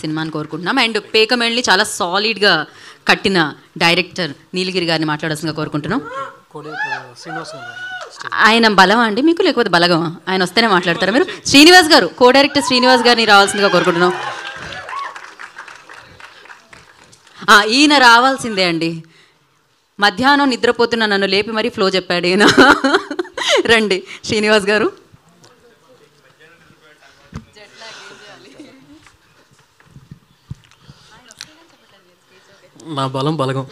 సినిమాని కోరుకుంటున్నాం అండ్ పేకమేళ్ళని చాలా సాలిడ్గా కట్టిన డైరెక్టర్ నీలగిరి గారిని మాట్లాడాల్సిందిగా కోరుకుంటున్నాం శ్రీనివాస్ ఆయన బలమా అండి మీకు లేకపోతే బలగమా ఆయన వస్తేనే మాట్లాడతారా మీరు శ్రీనివాస్ గారు కో డైరెక్టర్ శ్రీనివాస్ గారిని రావాల్సిందిగా కోరుకుంటున్నాం ఆ, ఈయన రావాల్సిందే అండి మధ్యాహ్నం నిద్రపోతున్న నన్ను లేపి మరీ ఫ్లో చెప్పాడు ఈయన రండి శ్రీనివాస్ గారు నా బలం బలగం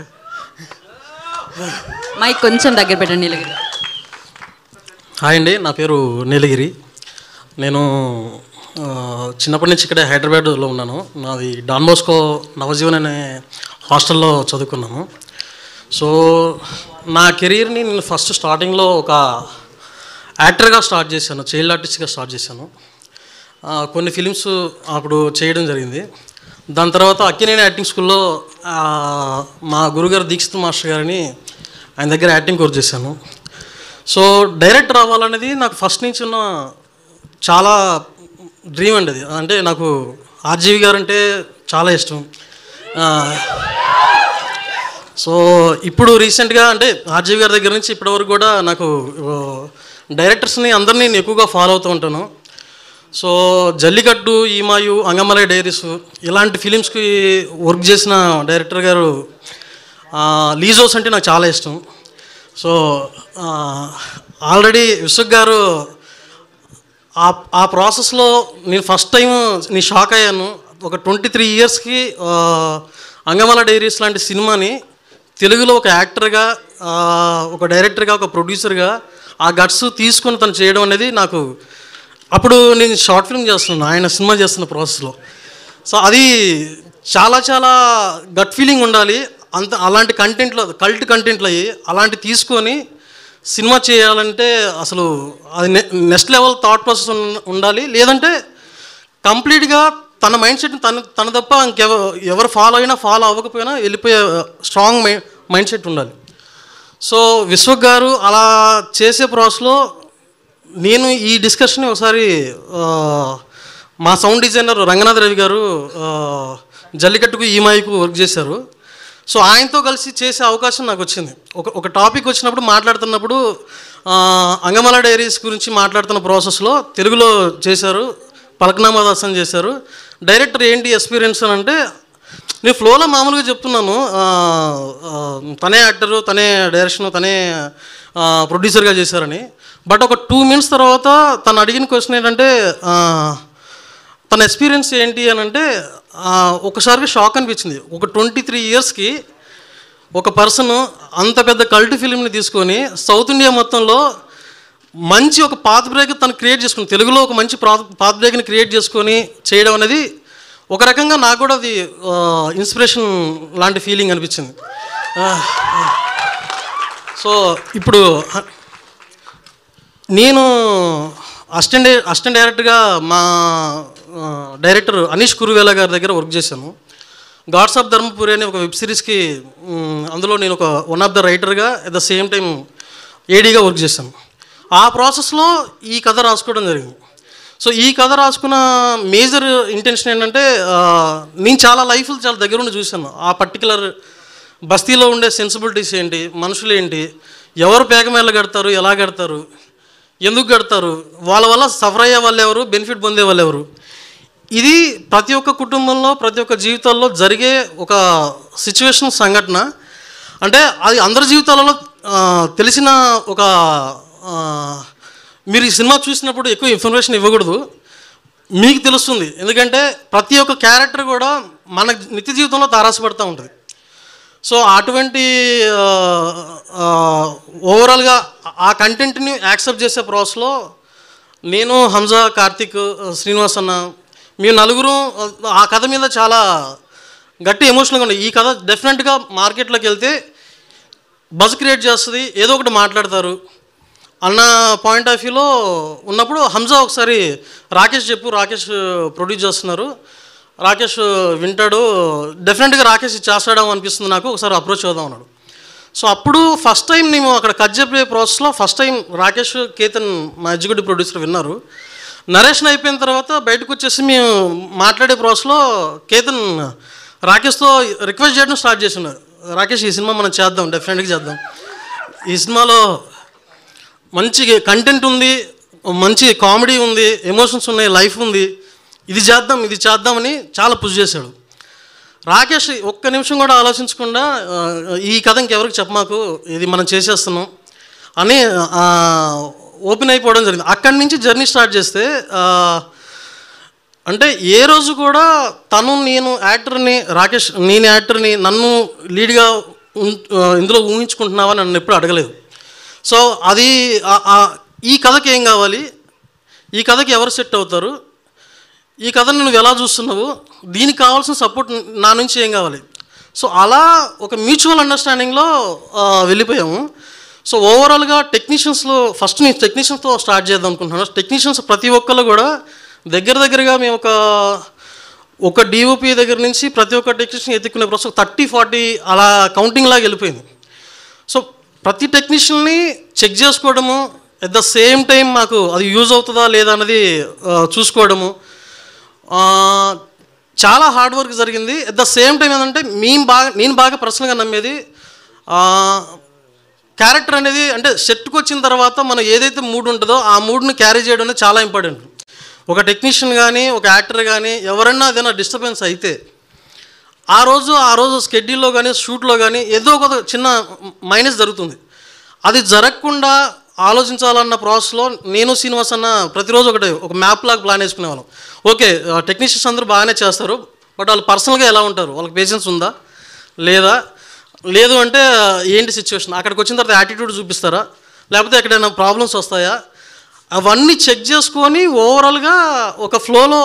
మైక్ కొంచెం దగ్గర పెట్టండి నీలగిరి హాయ్ అండి నా పేరు నీలగిరి నేను ఆ, చిన్నప్పటి నుంచి ఇక్కడే హైదరాబాద్లో ఉన్నాను నాది డాన్ బోస్కో నవజీవన్ అనే హాస్టల్లో చదువుకున్నాను సో నా కెరీర్ని నేను ఫస్ట్ స్టార్టింగ్లో ఒక యాక్టర్గా స్టార్ట్ చేశాను చైల్డ్ ఆర్టిస్ట్గా స్టార్ట్ చేశాను ఆ, కొన్ని ఫిలిమ్స్ అప్పుడు చేయడం జరిగింది దాని తర్వాత అక్కినేని యాక్టింగ్ స్కూల్లో ఆ, మా గురుగారు దీక్షిత్ మాస్టర్ గారిని ఆయన దగ్గర యాక్టింగ్ కోర్స్ చేశాను సో డైరెక్టర్ అవ్వాలనేది నాకు ఫస్ట్ నుంచి ఉన్న చాలా డ్రీమ్ అండి అది అంటే నాకు ఆర్జీవి గారు అంటే చాలా ఇష్టం ఆ, సో ఇప్పుడు రీసెంట్గా అంటే ఆర్జీవి గారి దగ్గర నుంచి ఇప్పటివరకు కూడా నాకు ఆ, డైరెక్టర్స్ని అందరినీ నేను ఎక్కువగా ఫాలో అవుతూ ఉంటాను సో జల్లికట్టు ఈమాయు అంగమలై డైరీస్ ఇలాంటి ఫిలిమ్స్కి వర్క్ చేసిన డైరెక్టర్ గారు ఆ, లీజోస్ అంటే నాకు చాలా ఇష్టం సో ఆల్రెడీ విశ్వక్ గారు ఆ ఆ ప్రాసెస్లో నేను ఫస్ట్ టైం నేను షాక్ అయ్యాను ఒక ట్వంటీ త్రీ ఇయర్స్కి అంగమల డైరీస్ లాంటి సినిమాని తెలుగులో ఒక యాక్టర్గా ఆ, ఒక డైరెక్టర్గా ఒక ప్రొడ్యూసర్గా ఆ గట్స్ తీసుకొని తను చేయడం అనేది నాకు అప్పుడు నేను షార్ట్ ఫిల్మ్ చేస్తున్నాను ఆయన సినిమా చేస్తున్న ప్రాసెస్లో సో అది చాలా చాలా గట్ ఫీలింగ్ ఉండాలి అంత అలాంటి కంటెంట్లో కల్ట్ కంటెంట్లు అయ్యి అలాంటి తీసుకొని సినిమా చేయాలంటే అసలు అది నెక్స్ట్ లెవెల్ థాట్ ప్రాసెస్ ఉండాలి లేదంటే కంప్లీట్గా తన మైండ్ సెట్ తన తన తప్ప ఇంకెవ ఎవరు ఫాలో అయినా ఫాలో అవ్వకపోయినా వెళ్ళిపోయే స్ట్రాంగ్ మై మైండ్ సెట్ ఉండాలి సో విశ్వక్ గారు అలా చేసే ప్రాసెస్లో నేను ఈ డిస్కషన్ ఒకసారి ఆ, మా సౌండ్ డిజైనర్ రంగనాథ్ రవి గారు ఆ, జల్లికట్టుకు ఈమాయికు వర్క్ చేశారు సో ఆయనతో కలిసి చేసే అవకాశం నాకు వచ్చింది ఒక ఒక టాపిక్ వచ్చినప్పుడు మాట్లాడుతున్నప్పుడు ఆ, అంగమల డైరీస్ గురించి మాట్లాడుతున్న ప్రాసెస్లో తెలుగులో చేశారు పలకనామా దాసం చేశారు డైరెక్టర్ ఏంటి ఎక్స్పీరియన్స్ అని అంటే నేను ఫ్లోలో మామూలుగా చెప్తున్నాను ఆ, ఆ, తనే యాక్టరు తనే డైరెక్షన్ తనే ఆ, ప్రొడ్యూసర్గా చేశారని బట్ ఒక టూ మినిట్స్ తర్వాత తను అడిగిన క్వశ్చన్ ఏంటంటే ఆ, తన ఎక్స్పీరియన్స్ ఏంటి అని అంటే ఆ, ఒకసారిగా షాక్ అనిపించింది ఒక ట్వంటీ త్రీ ఇయర్స్కి ఒక పర్సన్ అంత పెద్ద కల్ట్ ఫిలింని తీసుకొని సౌత్ ఇండియా మొత్తంలో మంచి ఒక పాత్ బ్రేక్ తను క్రియేట్ చేసుకుని తెలుగులో ఒక మంచి పాత్ బ్రేక్ని క్రియేట్ చేసుకొని చేయడం అనేది ఒక రకంగా నాకు కూడా అది ఇన్స్పిరేషన్ లాంటి ఫీలింగ్ అనిపించింది ఆ, ఆ. సో ఇప్పుడు హ- నేను అసిస్టెంట్ అసిస్టెంట్ డైరెక్టర్గా మా ఆ, డైరెక్టర్ అనీష్ కురువేల గారి దగ్గర వర్క్ చేశాను గాడ్స్ ఆఫ్ ధర్మపురి అనే ఒక వెబ్ సిరీస్కి మ్, అందులో నేను ఒక వన్ ఆఫ్ ద రైటర్గా అట్ ద సేమ్ టైం ఏడీగా వర్క్ చేశాను ఆ ప్రాసెస్లో ఈ కథ రాసుకోవడం జరిగింది సో ఈ కథ రాసుకున్న మేజర్ ఇంటెన్షన్ ఏంటంటే ఆ, నేను చాలా లైఫ్లు చాలా దగ్గర ఉండి చూశాను ఆ పర్టికులర్ బస్తీలో ఉండే సెన్సిబిలిటీస్ ఏంటి మనుషులు ఏంటి ఎవరు పేగమేళ్ళ కడతారు ఎలా కడతారు ఎందుకు కడతారు వాళ్ళ వల్ల సఫర్ అయ్యే వాళ్ళు ఎవరు బెనిఫిట్ పొందే వాళ్ళు ఎవరు ఇది ప్రతి ఒక్క కుటుంబంలో ప్రతి ఒక్క జీవితాల్లో జరిగే ఒక సిచ్యువేషన్ సంఘటన అంటే అది అందరి జీవితాలలో ఆ, తెలిసిన ఒక ఆ, మీరు ఈ సినిమా చూసినప్పుడు ఎక్కువ ఇన్ఫర్మేషన్ ఇవ్వకూడదు మీకు తెలుస్తుంది ఎందుకంటే ప్రతి ఒక్క క్యారెక్టర్ కూడా మన నిత్య జీవితంలో తారాసపడుతూ ఉంటుంది సో అటువంటి ఓవరాల్గా ఆ కంటెంట్ని యాక్సెప్ట్ చేసే ప్రాసెస్లో నేను హంజా కార్తిక్ శ్రీనివాస్ అన్న మేము నలుగురు ఆ కథ మీద చాలా గట్టి ఎమోషనల్గా ఉంది ఈ కథ డెఫినెట్గా మార్కెట్లోకి వెళ్తే బజ్ క్రియేట్ చేస్తుంది ఏదో ఒకటి మాట్లాడతారు అన్న పాయింట్ ఆఫ్ వ్యూలో ఉన్నప్పుడు హంజా ఒకసారి రాకేష్ చెప్పు రాకేష్ ప్రొడ్యూస్ చేస్తున్నారు రాకేష్ వింటాడు డెఫినెట్గా రాకేష్ ఇది చేస్తాడేమో అనిపిస్తుంది నాకు ఒకసారి అప్రోచ్ అవుదాం అన్నాడు సో అప్పుడు ఫస్ట్ టైం నేను అక్కడ కట్ చెప్పే ప్రాసెస్లో ఫస్ట్ టైం రాకేష్ కేతన్ మా ఎగ్జిక్యూటివ్ ప్రొడ్యూసర్ విన్నారు నరేషన్ అయిపోయిన తర్వాత బయటకు వచ్చేసి మేము మాట్లాడే ప్రాసెస్లో కేతన్ రాకేష్తో రిక్వెస్ట్ చేయడం స్టార్ట్ చేస్తున్నారు రాకేష్ ఈ సినిమా మనం చేద్దాం డెఫినెట్గా చేద్దాం ఈ సినిమాలో మంచి కంటెంట్ ఉంది మంచి కామెడీ ఉంది ఎమోషన్స్ ఉన్నాయి లైఫ్ ఉంది ఇది చేద్దాం ఇది చేద్దామని చాలా పుష్ చేశాడు రాకేష్ ఒక్క నిమిషం కూడా ఆలోచించకుండా ఆ, ఈ కథ ఇంకెవరికి చెప్పమాకు ఇది మనం చేసేస్తున్నాం అని ఆ, ఓపెన్ అయిపోవడం జరిగింది అక్కడి నుంచి జర్నీ స్టార్ట్ చేస్తే ఆ, అంటే ఏ రోజు కూడా తను నేను యాక్టర్ని రాకేష్ నేను యాక్టర్ని నన్ను లీడ్గా ఉం- ఆ, ఇందులో ఊహించుకుంటున్నావా నన్ను ఎప్పుడు అడగలేదు సో అది ఆ- ఆ- ఈ కథకి ఏం కావాలి ఈ కథకి ఎవరు సెట్ అవుతారు ఈ కథను నువ్వు ఎలా చూస్తున్నావు దీనికి కావాల్సిన సపోర్ట్ నా నుంచి ఏం కావాలి సో అలా ఒక మ్యూచువల్ అండర్స్టాండింగ్లో ఆ, వెళ్ళిపోయాము సో ఓవరాల్గా టెక్నీషియన్స్లో ఫస్ట్ నేను టెక్నీషియన్స్తో స్టార్ట్ చేద్దాం అనుకుంటున్నాను టెక్నీషియన్స్ ప్రతి ఒక్కళ్ళు కూడా దగ్గర దగ్గరగా మేము ఒక ఒక డిఓపి దగ్గర నుంచి ప్రతి ఒక్క టెక్నీషియన్ ఎత్తుకునే ప్రాసెస్ థర్టీ ఫార్టీ అలా కౌంటింగ్ లాగా వెళ్ళిపోయింది సో ప్రతి టెక్నీషియన్ని చెక్ చేసుకోవడము ఎట్ ద సేమ్ టైం మాకు అది యూజ్ అవుతుందా లేదా అన్నది ఆ, చూసుకోవడము ఆ, చాలా హార్డ్ వర్క్ జరిగింది ఎట్ ద సేమ్ టైం ఏంటంటే మేము బాగా నేను బాగా పర్సనల్గా నమ్మేది క్యారెక్టర్ అనేది అంటే సెట్కి వచ్చిన తర్వాత మనం ఏదైతే మూడ్ ఉంటుందో ఆ మూడ్ని క్యారీ చేయడం అనేది చాలా ఇంపార్టెంట్ ఒక టెక్నీషియన్ కానీ ఒక యాక్టర్ కానీ ఎవరన్నా ఏదైనా డిస్టర్బెన్స్ అయితే ఆ రోజు ఆ రోజు స్కెడ్యూల్లో కానీ షూట్లో కానీ ఏదో ఒక చిన్న మైనస్ జరుగుతుంది అది జరగకుండా ఆలోచించాలన్న ప్రాసెస్లో నేను శ్రీనివాస్ అన్న ప్రతిరోజు ఒకటి ఒక మ్యాప్ లాగా ప్లాన్ వేసుకునేవాళ్ళం ఓకే టెక్నీషియన్స్ అందరూ బాగానే చేస్తారు బట్ వాళ్ళు పర్సనల్గా ఎలా ఉంటారు వాళ్ళకి పేషెన్స్ ఉందా లేదా లేదు అంటే ఏంటి సిచ్యువేషన్ అక్కడికి వచ్చిన తర్వాత యాటిట్యూడ్ చూపిస్తారా లేకపోతే ఎక్కడైనా ప్రాబ్లమ్స్ వస్తాయా అవన్నీ చెక్ చేసుకొని ఓవరాల్గా ఒక ఫ్లోలో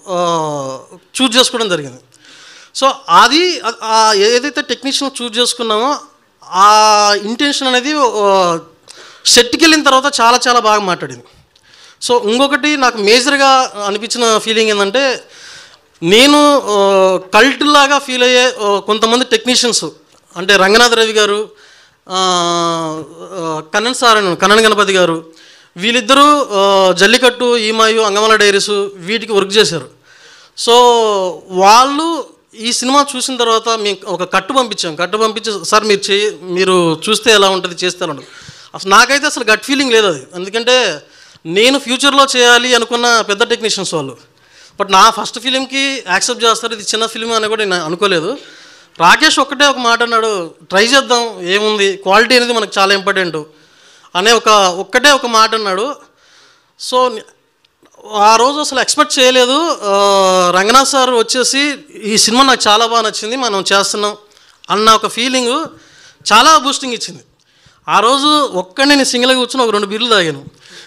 చూజ్ చేసుకోవడం జరిగింది సో అది ఆ- ఆ ఏదైతే టెక్నీషియన్ చూజ్ చేసుకున్నామో ఆ ఇంటెన్షన్ అనేది సెట్కి వెళ్ళిన తర్వాత చాలా చాలా బాగా మాట్లాడింది సో ఇంకొకటి నాకు మేజర్గా అనిపించిన ఫీలింగ్ ఏంటంటే నేను కల్ట్ లాగా ఫీల్ అయ్యే ఆ, కొంతమంది టెక్నీషియన్స్ అంటే రంగనాథ్ రవి గారు ఆ, ఆ, కన్నన్ సార్ అని కన్నన్ గణపతి గారు వీళ్ళిద్దరూ ఆ, జల్లికట్టు ఈమాయు అంగమల డైరీస్ వీటికి వర్క్ చేశారు సో వాళ్ళు ఈ సినిమా చూసిన తర్వాత మేము ఒక కట్టు పంపించాం కట్టు పంపించి సార్ మీరు చే మీరు చూస్తే ఎలా ఉంటుంది చేస్తే ఎలా ఉంటుంది అసలు నాకైతే అసలు గట్ ఫీలింగ్ లేదు అది ఎందుకంటే నేను ఫ్యూచర్లో చేయాలి అనుకున్న పెద్ద టెక్నీషియన్స్ వాళ్ళు బట్ నా ఫస్ట్ ఫిలింకి యాక్సెప్ట్ చేస్తారు ఇది చిన్న ఫిలిం అని కూడా నేను అనుకోలేదు రాకేష్ ఒక్కటే ఒక మాట అన్నాడు ట్రై చేద్దాం ఏముంది క్వాలిటీ అనేది మనకు చాలా ఇంపార్టెంట్ అనే ఒక ఒక్కటే ఒక మాట అన్నాడు సో ఆ రోజు అసలు ఎక్స్పెక్ట్ చేయలేదు ఆ, రంగనాథ్ సార్ వచ్చేసి ఈ సినిమా నాకు చాలా బాగా నచ్చింది మనం చేస్తున్నాం అన్న ఒక ఫీలింగ్ చాలా బూస్టింగ్ ఇచ్చింది ఆ రోజు ఒక్కడే నేను సింగిల్గా కూర్చొని ఒక రెండు బీర్లు తాగాను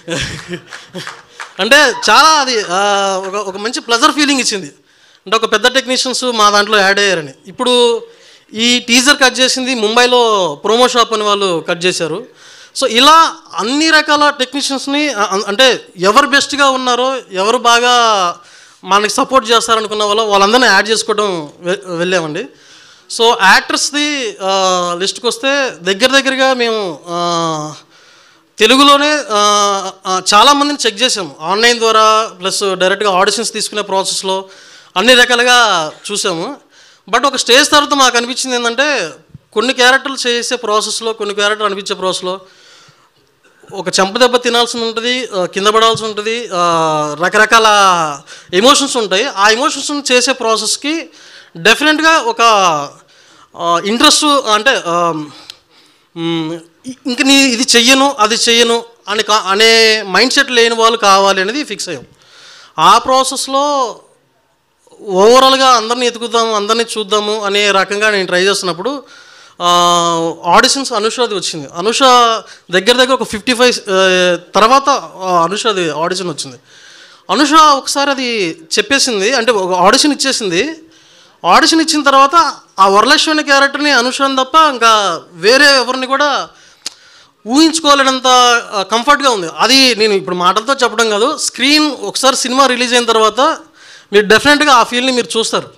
అంటే చాలా అది ఆ, ఒక ఒక మంచి ప్లెజర్ ఫీలింగ్ ఇచ్చింది అంటే ఒక పెద్ద టెక్నీషియన్స్ మా దాంట్లో యాడ్ అయ్యారని ఇప్పుడు ఈ టీజర్ కట్ చేసింది ముంబైలో ప్రోమో షాప్ అని వాళ్ళు కట్ చేశారు సో ఇలా అన్ని రకాల టెక్నీషియన్స్ని అ- అంటే ఎవరు బెస్ట్గా ఉన్నారో ఎవరు బాగా మనకి సపోర్ట్ చేస్తారనుకున్న వాళ్ళు వాళ్ళందరినీ యాడ్ చేసుకోవడం వె- వెళ్ళామండి సో యాక్టర్స్ది లిస్ట్కి వస్తే దగ్గర దగ్గరగా మేము ఆ, తెలుగులోనే ఆ, ఆ, చాలా మందిని చెక్ చేసాం ఆన్లైన్ ద్వారా ప్లస్ డైరెక్ట్గా ఆడిషన్స్ తీసుకునే ప్రాసెస్లో అన్ని రకాలుగా చూసాము బట్ ఒక స్టేజ్ తర్వాత మాకు అనిపించింది ఏంటంటే కొన్ని క్యారెక్టర్లు చేసే ప్రాసెస్లో కొన్ని క్యారెక్టర్లు అనిపించే ప్రాసెస్లో ఒక చెంపదెబ్బ తినాల్సి ఉంటుంది ఆ, కింద పడాల్సి ఉంటుంది ఆ, రకరకాల ఎమోషన్స్ ఉంటాయి ఆ ఎమోషన్స్ చేసే ప్రాసెస్కి డెఫినెట్గా ఒక ఇంట్రెస్ట్ అంటే ఆ, మ్, ఇంక నీ ఇది చెయ్యను అది చెయ్యను అని కా అనే మైండ్ సెట్ లేని వాళ్ళు కావాలి అనేది ఫిక్స్ అయ్యాం ఆ ప్రాసెస్లో ఓవరాల్గా అందరినీ ఎతుకుదాము అందరినీ చూద్దాము అనే రకంగా నేను ట్రై చేస్తున్నప్పుడు ఆడిషన్స్ అనుషది వచ్చింది అనుష దగ్గర దగ్గర ఒక ఫిఫ్టీ ఫైవ్ తర్వాత ఆ, అనుషది ఆడిషన్ వచ్చింది అనుష ఒకసారి అది చెప్పేసింది అంటే ఒక ఆడిషన్ ఇచ్చేసింది ఆడిషన్ ఇచ్చిన తర్వాత ఆ వరలక్ష్మి క్యారెక్టర్ని అనుషని తప్ప ఇంకా వేరే ఎవరిని కూడా ఊహించుకోలేనంత కంఫర్ట్గా ఉంది అది నేను ఇప్పుడు మాటలతో చెప్పడం కాదు స్క్రీన్ ఒకసారి సినిమా రిలీజ్ అయిన తర్వాత మీరు డెఫినెట్గా ఆ ఫీల్ని మీరు చూస్తారు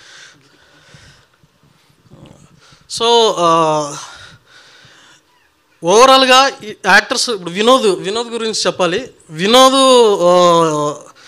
సో ఓవరాల్గా ఈ యాక్టర్స్ ఇప్పుడు వినోద్ వినోద్ గురించి చెప్పాలి వినోద్ ఆ,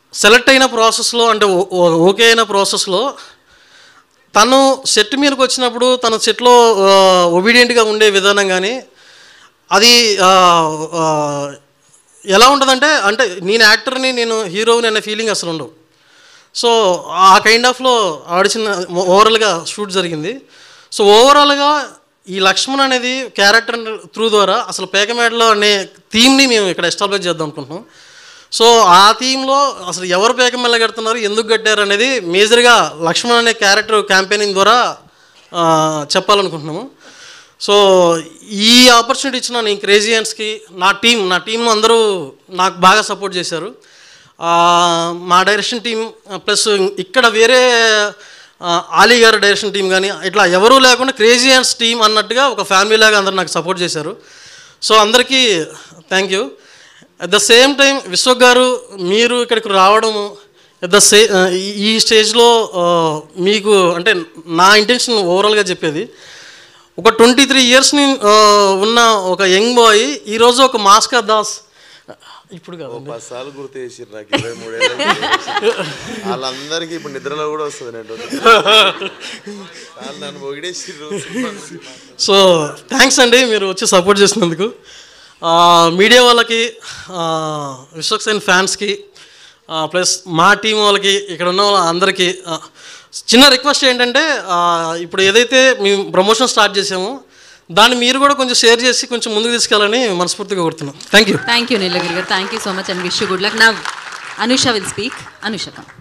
సెలెక్ట్ అయిన ప్రాసెస్లో అంటే ఓ- ఓ- ఓకే అయిన ప్రాసెస్లో తను సెట్ మీదకి వచ్చినప్పుడు తన సెట్లో ఒబీడియంట్గా ఉండే విధానం కానీ అది ఆ, ఆ, ఎలా ఉంటుందంటే అంటే నేను యాక్టర్ని నేను హీరోని అనే ఫీలింగ్ అసలు ఉండవు సో ఆ కైండ్ ఆఫ్లో ఆడిషన్ ఓవరాల్గా షూట్ జరిగింది సో ఓవరాల్గా ఈ లక్ష్మణ్ అనేది క్యారెక్టర్ త్రూ ద్వారా అసలు పేకమేడలో అనే థీమ్ని మేము ఇక్కడ ఎస్టాబ్లిష్ చేద్దాం అనుకుంటున్నాం సో ఆ థీమ్లో అసలు ఎవరు పేకమెల్ల కడుతున్నారు ఎందుకు కట్టారు అనేది మేజర్గా లక్ష్మణ్ అనే క్యారెక్టర్ క్యాంపెయినింగ్ ద్వారా ఆ, చెప్పాలనుకుంటున్నాము సో ఈ ఆపర్చునిటీ ఇచ్చిన నేను క్రేజియన్స్కి నా టీం నా టీం అందరూ నాకు బాగా సపోర్ట్ చేశారు ఆ, మా డైరెక్షన్ టీం ప్లస్ ఇక్కడ వేరే ఆ, ఆలీ గారి డైరెక్షన్ టీం కానీ ఇట్లా ఎవరూ లేకుండా క్రేజియన్స్ టీం అన్నట్టుగా ఒక ఫ్యామిలీ లాగా అందరూ నాకు సపోర్ట్ చేశారు సో అందరికీ thank you at the same time Vishwak గారు మీరు ఇక్కడికి రావడము అట్ ద సే ఈ స్టేజ్లో మీకు అంటే నా ఇంటెన్షన్ ఓవరాల్గా చెప్పేది ఒక ట్వంటీ త్రీ ఇయర్స్ని ఉన్న ఒక యంగ్ బాయ్ ఈరోజు ఒక మాస్కర్ దాస్ ఇప్పుడు కాదు పది సార్లు గుర్తు చేసిర్రు నాకు ఇరవై మూడేళ్ళు వాళ్ళందరికీ ఇప్పుడు నిద్రలో కూడా వస్తుంది నేను వాళ్ళు నన్ను పొగిడేసిర్రు సో థ్యాంక్స్ అండి మీరు వచ్చి సపోర్ట్ చేసినందుకు ఆ, మీడియా వాళ్ళకి ఆ, విశ్వక్సేన్ ఫ్యాన్స్కి ప్లస్ మా టీం వాళ్ళకి ఇక్కడ ఉన్న వాళ్ళ అందరికీ ఆ, చిన్న రిక్వెస్ట్ ఏంటంటే ఆ, ఇప్పుడు ఏదైతే మేము ప్రమోషన్ స్టార్ట్ చేసామో దాన్ని మీరు కూడా కొంచెం షేర్ చేసి కొంచెం ముందుకు తీసుకెళ్ళాలని మనస్ఫూర్తిగా కోరుతున్నాం thank you thank you Neelagiri గారు thank you so much and wish good luck నా Anusha will speak Anusha come.